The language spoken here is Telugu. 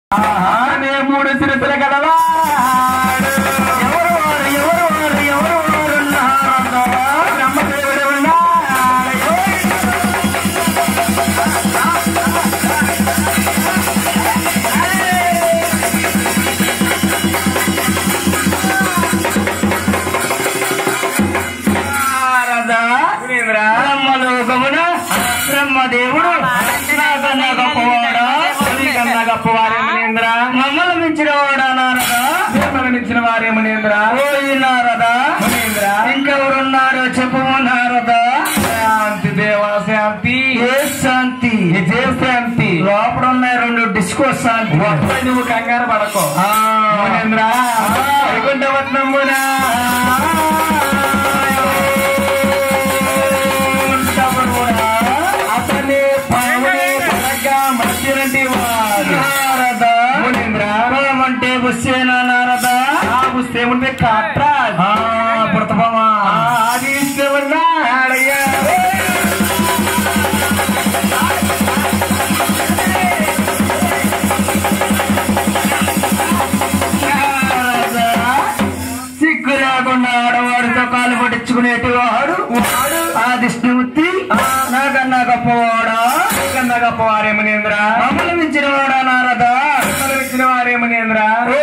ఆనే మూడు సిరసల గలవాడు ఎవరు వారు ఎవరు వారు ఎవరు వారు ఉన్నారో బ్రహ్మదేవుడు ఉన్నాడు నారదా బ్రహ్మలోకమున బ్రహ్మదేవుడు నాకన్నా గొప్పవాడా నీకన్నా గొప్పవారే మునీంద్ర మమ్మల్ని మించిన వాడా నారదా మిమ్మల్ని మించిన వారే మునీంద్ర ఓయి నారదా మునీంద్ర ఇంకెవరున్నారో చెప్పు నారదా శాంతి దేవా శాంతి ఏ శాంతి ఇదే శాంతి లోపల ఉన్నాయి రెండు డిస్కో శాంతి నువ్వు కంగారు పడకో మునీంద్ర వైకుంఠవత్నమునా అతని పావునే పరగ్గా మధ్యనంటి వాడు. మునీంద్ర, అంటే బుస్సేనా నారద ఆ బుస్సే ఉంటే కాట్రా పుడతపమా అది ఇష్టమన్నా ఆడయ్యా సిగ్గు లేకుండా ఆడవాడితో కాలు పట్టించుకునేటి వాడు వాడు ఆ విష్ణుమూర్తి నాకన్నా గొప్పవాడా నాకన్నా గొప్పవారే మునీంద్ర మమ్మల్ని మించిన వాడా నారదా మమ్మల్ని మించిన వారే మునీంద్ర ఓ